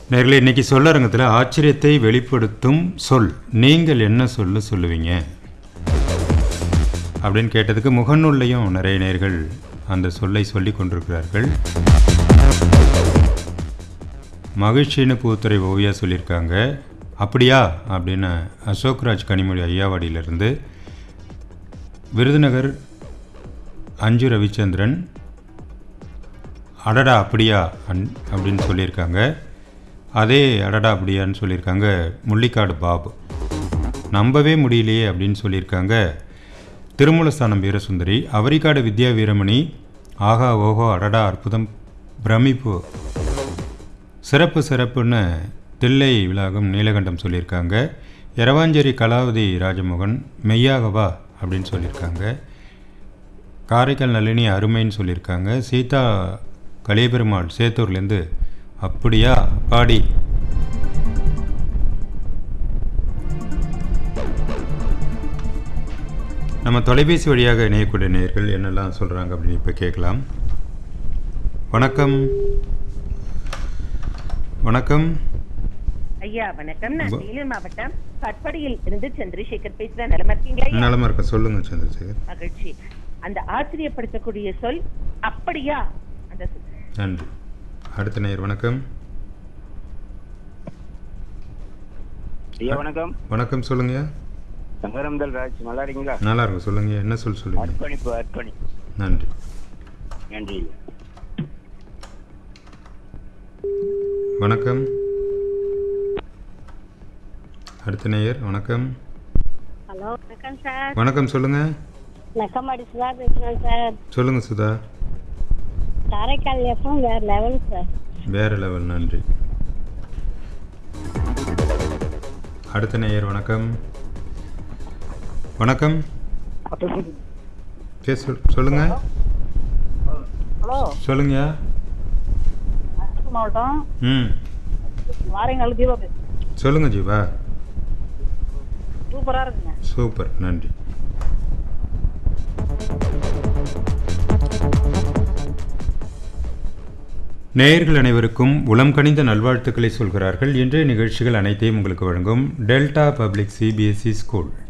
நேர்களே இன்னைக்கு சொல்லரங்கத்தில் ஆச்சரியத்தை வெளிப்படுத்தும் சொல் நீங்கள் என்ன சொல்ல சொல்லுவீங்க அப்படின்னு கேட்டதுக்கு முகநூல்லையும் நிறைய நேர்கள் அந்த சொல்லை சொல்லி கொண்டிருக்கிறார்கள் மகிழ்ச்சின்னு பூத்துறை ஓவியா சொல்லியிருக்காங்க அப்படியா அப்படின்னு அசோக்ராஜ் கனிமொழி ஐயாவாடியிலிருந்து விருதுநகர் அஞ்சு ரவிச்சந்திரன் அடடா அப்படியா அன் அப்படின்னு சொல்லியிருக்காங்க அதே அடடா அப்படியான்னு சொல்லியிருக்காங்க முள்ளிக்காடு பாபு நம்பவே முடியலையே அப்படின்னு சொல்லியிருக்காங்க திருமூலஸ்தானம் வீரசுந்தரி அவரிக்காடு வித்யா வீரமணி ஆகா ஓஹோ அடடா அற்புதம் பிரமிப்பு சிறப்பு சிறப்புன்னு தில்லை விலாகம் நீலகண்டம் சொல்லியிருக்காங்க எரவாஞ்சேரி கலாவதி ராஜமோகன் மெய்யாகவா அப்படின்னு சொல்லியிருக்காங்க காரைக்கால் நளினி அருமைன்னு சொல்லியிருக்காங்க சீதா கலியபெருமாள் சேத்தூர்லேருந்து அப்படியா பாடி நம்ம தொலைபேசி வழியாக இணையக்கூடிய நேயர்கள் என்னெல்லாம் சொல்கிறாங்க அப்படின்னு இப்போ கேட்கலாம் வணக்கம் வணக்கம் ஐயா வணக்கம் நான் வ- வேலூர் மாவட்டம் கட்படியில் இருந்து சந்திரசேகர் பேசுறேன் நலமா இருக்கீங்களா ஐயா? நலமா இருக்க சொல்லுங்க சந்திரசேகர் மகிழ்ச்சி அந்த ஆச்சரியப்படுத்தக்கூடிய சொல் அப்படியா அந்த சொல். நன்றி அடுத்த நேயர் வணக்கம் ஐயா வணக்கம் வணக்கம் சொல்லுங்க சங்கரம்தல் ராஜ் நல்லா இருக்கீங்களா நல்லா இருக்கும் சொல்லுங்க என்ன சொல் சொல்லுங்க அர்ப்பணிப்பு அர்ப்பணி நன்றி நன்றி ஐயா. வணக்கம் அடுத்த நேயர் வணக்கம் ஹலோ வணக்கம் சார் வணக்கம் சொல்லுங்க நெக்கமாடி சுதா பேசுகிறேன் சார் சொல்லுங்க சுதா காரைக்கால் எஃப்எம் வேறு லெவல் சார் வேற லெவல் நன்றி அடுத்த நேயர் வணக்கம் வணக்கம் கே சொல் சொல்லுங்க ஹலோ சொல்லுங்க நாகப்பட்டினம் மாவட்டம் ம் வாரியங்கால் தீபா பேசுகிறேன் சொல்லுங்க ஜீவா சூப்பராக இருக்குங்க சூப்பர் நன்றி நேயர்கள் அனைவருக்கும் உளம் கனிந்த நல்வாழ்த்துக்களை சொல்கிறார்கள் இன்றைய நிகழ்ச்சிகள் அனைத்தையும் உங்களுக்கு வழங்கும் டெல்டா பப்ளிக் சிபிஎஸ்இ ஸ்கூல்